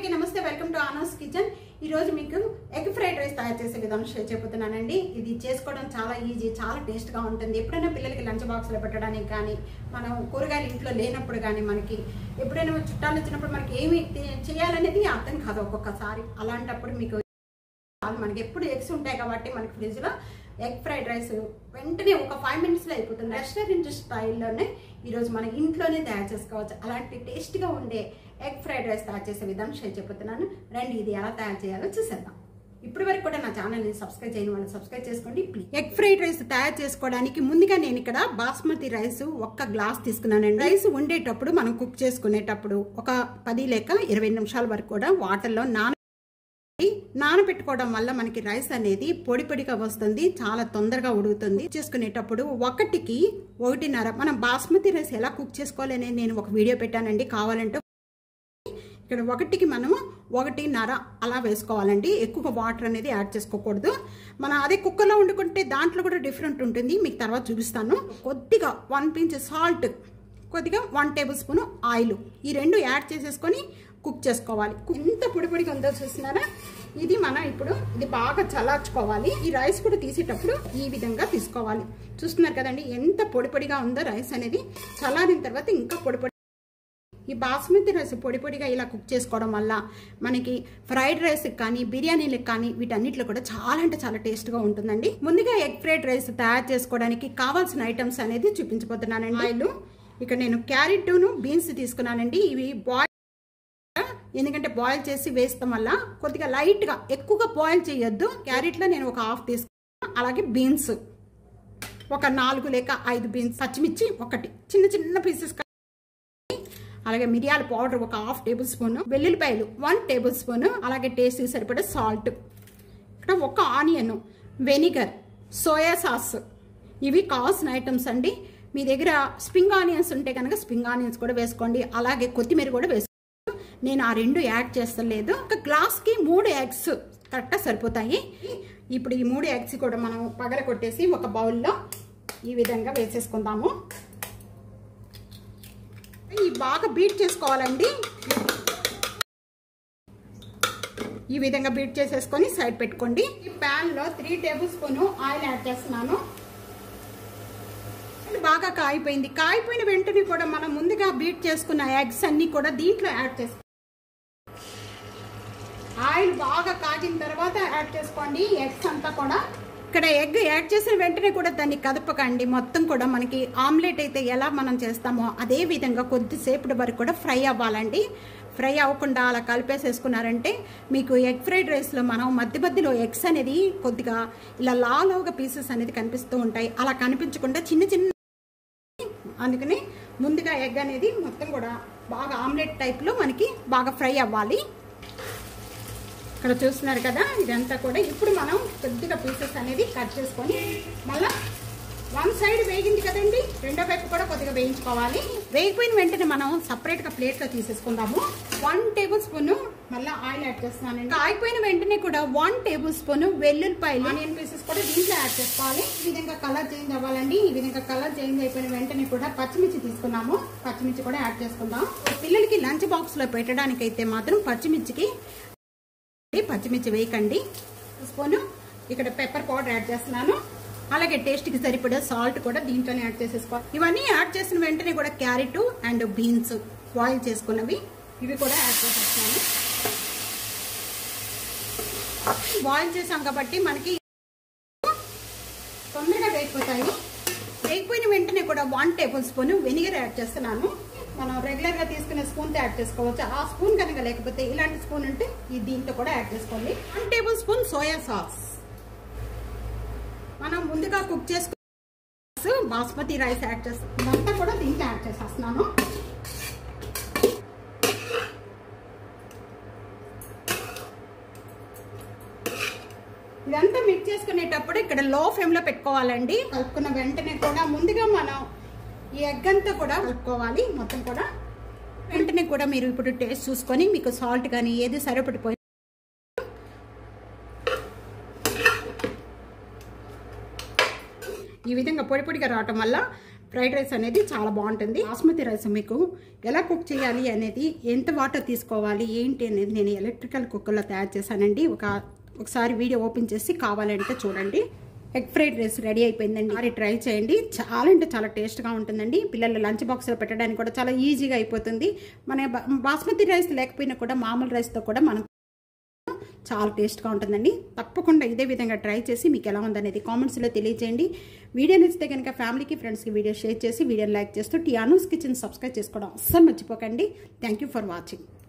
అందరికీ నమస్తే welcome to ఆనోస్ kitchen ఈ రోజు మీకు ఎగ్ ఫ్రైడ్ రైస్ తయారు చేసే విధానం షేర్ చెబుతున్నానండి ఇది చేసుకోవడం చాలా ఈజీ చాలా టేస్ట్ గా ఉంటుంది ఎప్పుడైనా పిల్లలకి లంచ్ బాక్స్ లో పెట్టడానికి కానీ మనం కూరగాయలు ఇంట్లో లేనప్పుడు కానీ మనకి ఎప్పుడైనా చుట్టాలు వచ్చినప్పుడు మనకి ఏమి తే- చేయాలనేది అర్థం కాదు ఒక్కొక్కసారి అలాంటప్పుడు మీకు చాలు మనకి ఎప్పుడు ఎగ్స్ ఉంటాయి కాబట్టి మనకి ఫ్రిడ్జ్ లో ఎగ్ ఫ్రైడ్ రైస్ వెంటనే ఒక ఫైవ్ మినిట్స్ లో అయిపోతుంది రెస్టారెంట్ స్టైల్లోనే ఈరోజు మనం ఇంట్లోనే తయారు చేసుకోవచ్చు అలాంటి టేస్ట్ గా ఉండే ఎగ్ ఫ్రైడ్ రైస్ తయారు చేసే విధానం షేర్ చెబుతున్నాను రండి ఇది ఎలా తయారు చేయాలో చూసేద్దాం ఇప్పటి వరకు కూడా నా ఛానల్ ని సబ్స్క్రైబ్ చేయని వాళ్ళు సబ్స్క్రైబ్ చేసుకోండి ప్లీజ్ ఎగ్ ఫ్రైడ్ రైస్ తయారు చేసుకోవడానికి ముందుగా నేను ఇక్కడ బాస్మతి రైస్ ఒక్క గ్లాస్ తీసుకున్నానండి రైస్ వండేటప్పుడు మనం కుక్ చేసుకునేటప్పుడు ఒక పది లేక ఇరవై నిమిషాల వరకు కూడా వాటర్లో నాన నానబెట్టుకోవడం వల్ల మనకి రైస్ అనేది పొడి పొడిగా వస్తుంది చాలా తొందరగా ఉడుకుతుంది చేసుకునేటప్పుడు ఒకటికి ఒకటిన్నర మనం బాస్మతి రైస్ ఎలా కుక్ చేసుకోవాలి అనేది నేను ఒక వీడియో పెట్టానండి కావాలంటే ఇక్కడ ఒకటికి మనము ఒకటిన్నర అలా వేసుకోవాలండి ఎక్కువ వాటర్ అనేది యాడ్ చేసుకోకూడదు మనం అదే కుక్కర్లో వండుకుంటే దాంట్లో కూడా డిఫరెంట్ ఉంటుంది మీకు తర్వాత చూపిస్తాను కొద్దిగా వన్ పించ్ సాల్ట్ కొద్దిగా వన్ టేబుల్ స్పూన్ ఆయిల్ ఈ రెండు యాడ్ చేసేసుకొని కుక్ చేసుకోవాలి ఎంత పొడి పొడిగా ఉందో చూస్తున్నారా ఇది మనం ఇప్పుడు ఇది బాగా చల్లార్చుకోవాలి ఈ రైస్ కూడా తీసేటప్పుడు ఈ విధంగా తీసుకోవాలి చూస్తున్నారు కదండి ఎంత పొడి పొడిగా ఉందో రైస్ అనేది చల్లారిన తర్వాత ఇంకా పొడి పొడి ఈ బాస్మతి రైస్ పొడి పొడిగా ఇలా కుక్ చేసుకోవడం వల్ల మనకి ఫ్రైడ్ రైస్ కానీ బిర్యానీలకు కానీ వీటన్నిటిలో కూడా చాలా అంటే చాలా టేస్ట్గా ఉంటుందండి ముందుగా ఎగ్ ఫ్రైడ్ రైస్ తయారు చేసుకోవడానికి కావాల్సిన ఐటమ్స్ అనేది చూపించబోతున్నానండి ఆయిల్ ఇక్కడ నేను క్యారెట్ను బీన్స్ తీసుకున్నానండి ఇవి బాయిల్ ఎందుకంటే బాయిల్ చేసి వేస్తాం వల్ల కొద్దిగా లైట్గా ఎక్కువగా బాయిల్ చేయొద్దు క్యారెట్లో నేను ఒక హాఫ్ తీసుకున్నాను అలాగే బీన్స్ ఒక నాలుగు లేక ఐదు బీన్స్ పచ్చిమిర్చి ఒకటి చిన్న చిన్న పీసెస్ అలాగే మిరియాల పౌడర్ ఒక హాఫ్ టేబుల్ స్పూన్ వెల్లుల్లిపాయలు వన్ టేబుల్ స్పూన్ అలాగే టేస్ట్ సరిపడే సాల్ట్ ఇక్కడ ఒక ఆనియన్ వెనిగర్ సోయా సాస్ ఇవి కావాల్సిన ఐటమ్స్ అండి మీ దగ్గర స్ప్రింగ్ ఆనియన్స్ ఉంటే కనుక స్ప్రింగ్ ఆనియన్స్ కూడా వేసుకోండి అలాగే కొత్తిమీర కూడా వేసుకోండి నేను ఆ రెండు యాడ్ చేస్తలేదు ఒక గ్లాస్కి మూడు ఎగ్స్ కరెక్ట్గా సరిపోతాయి ఇప్పుడు ఈ మూడు ఎగ్స్ కూడా మనం పగల కొట్టేసి ఒక బౌల్లో ఈ విధంగా వేసేసుకుందాము ఈ బాగా బీట్ చేసుకోవాలండి ఈ విధంగా బీట్ చేసేసుకొని సైడ్ పెట్టుకోండి ఈ ప్యాన్ లో three table spoon oil add చేస్తున్నాను ఇది బాగా కాయిపోయింది కాయిపోయిన వెంటనే కూడా మనం ముందుగా బీట్ చేసుకున్న ఎగ్స్ అన్ని కూడా దీంట్లో యాడ్ చేసుకో ఆయిల్ బాగా కాగిన తర్వాత యాడ్ చేసుకోండి ఎగ్స్ అంతా కూడా ఇక్కడ ఎగ్ యాడ్ చేసిన వెంటనే కూడా దాన్ని కదపకండి మొత్తం కూడా మనకి ఆమ్లెట్ అయితే ఎలా మనం చేస్తామో అదే విధంగా కొద్దిసేపటి వరకు కూడా ఫ్రై అవ్వాలండి ఫ్రై అవ్వకుండా అలా కలిపేసేసుకున్నారంటే మీకు ఎగ్ ఫ్రైడ్ రైస్లో మనం మధ్య మధ్యలో ఎగ్స్ అనేది కొద్దిగా ఇలా లాలోగా పీసెస్ అనేది కనిపిస్తూ ఉంటాయి అలా కనిపించకుండా చిన్న చిన్న అందుకని ముందుగా ఎగ్ అనేది మొత్తం కూడా బాగా ఆమ్లెట్ టైప్లో మనకి బాగా ఫ్రై అవ్వాలి ఇక్కడ చూస్తున్నారు కదా ఇదంతా కూడా ఇప్పుడు మనం కొద్దిగా పీసెస్ అనేది కట్ చేసుకొని మళ్ళీ వన్ సైడ్ వేగింది కదండి రెండో వైపు కూడా కొద్దిగా వేయించుకోవాలి వేగిపోయిన వెంటనే మనం సపరేట్గా ప్లేట్లో తీసేసుకుందాము వన్ టేబుల్ స్పూన్ మళ్ళీ ఆయిల్ యాడ్ చేస్తున్నానండి ఆగిపోయిన వెంటనే కూడా వన్ టేబుల్ స్పూన్ వెల్లుల్లిపాయలు ఆనియన్ పీసెస్ కూడా దీంట్లో యాడ్ చేసుకోవాలి ఈ విధంగా కలర్ చేంజ్ అవ్వాలండి ఈ విధంగా కలర్ చేంజ్ అయిపోయిన వెంటనే కూడా పచ్చిమిర్చి తీసుకున్నాము పచ్చిమిర్చి కూడా యాడ్ చేసుకుందాం పిల్లలకి లంచ్ బాక్స్ లో పెట్టడానికి అయితే మాత్రం పచ్చిమిర్చికి పచ్చిమిర్చి వేయకండి స్పూన్ ఇక్కడ పెప్పర్ పౌడర్ యాడ్ చేస్తున్నాను అలాగే టేస్ట్కి సరిపడే సాల్ట్ కూడా దీంట్లోనే యాడ్ చేసేసుకోవాలి ఇవన్నీ యాడ్ చేసిన వెంటనే కూడా క్యారెట్ అండ్ బీన్స్ బాయిల్ చేసుకున్నవి ఇవి కూడా యాడ్ చేసేస్తున్నాను బాయిల్ చేసాం కాబట్టి మనకి తొందరగా వేగిపోతాయి వేగిపోయిన వెంటనే కూడా one table spoon vinegar add చేస్తున్నాను మనం రెగ్యులర్ గా తీసుకునే స్పూన్ తో యాడ్ చేసుకోవచ్చు ఆ స్పూన్ కనుక లేకపోతే ఇలాంటి స్పూన్ ఉంటే ఈ దీంతో కూడా యాడ్ చేసుకోండి one table spoon soya sauce మనం ముందుగా కుక్ చేసుకో బాస్మతి రైస్ యాడ్ చేస్తాం ఇదంతా కూడా దీంట్లో యాడ్ చేసేస్తున్నాను ఇదంతా మిక్స్ చేసుకునేటప్పుడు ఇక్కడ లో ఫ్లేమ్ లో పెట్టుకోవాలండి కలుపుకున్న వెంటనే కూడా ముందుగా మనం ఈ ఎగ్ అంతా కూడా కలుపుకోవాలి మొత్తం కూడా వెంటనే కూడా మీరు ఇప్పుడు టేస్ట్ చూసుకొని మీకు సాల్ట్ కానీ ఏది సరిపడిపోయి ఈ విధంగా పొడి పొడిగా రావటం వల్ల ఫ్రైడ్ రైస్ అనేది చాలా బాగుంటుంది బాస్మతి రైస్ మీకు ఎలా కుక్ చేయాలి అనేది ఎంత వాటర్ తీసుకోవాలి ఏంటి అనేది నేను ఎలక్ట్రికల్ కుక్కర్లో తయారు చేశానండి ఒక ఒకసారి వీడియో ఓపెన్ చేసి కావాలంటే చూడండి ఎగ్ ఫ్రైడ్ రైస్ రెడీ అయిపోయిందండి మరి ట్రై చేయండి చాలా అంటే చాలా టేస్ట్గా ఉంటుందండి పిల్లల లంచ్ బాక్స్లో పెట్టడానికి కూడా చాలా ఈజీగా అయిపోతుంది మన బా- బాస్మతి రైస్ లేకపోయినా కూడా మామూలు రైస్తో కూడా మనం చాలా టేస్ట్గా ఉంటుందండి తప్పకుండా ఇదే విధంగా ట్రై చేసి మీకు ఎలా ఉందనేది కామెంట్స్లో తెలియజేయండి వీడియో నచ్చితే కనుక ఫ్యామిలీకి ఫ్రెండ్స్కి వీడియో షేర్ చేసి వీడియోని లైక్ చేస్తూ టీ అనూస్ కిచెన్ సబ్స్క్రైబ్ చేసుకోవడం అస్సలు మర్చిపోకండి థ్యాంక్ యూ ఫర్ వాచింగ్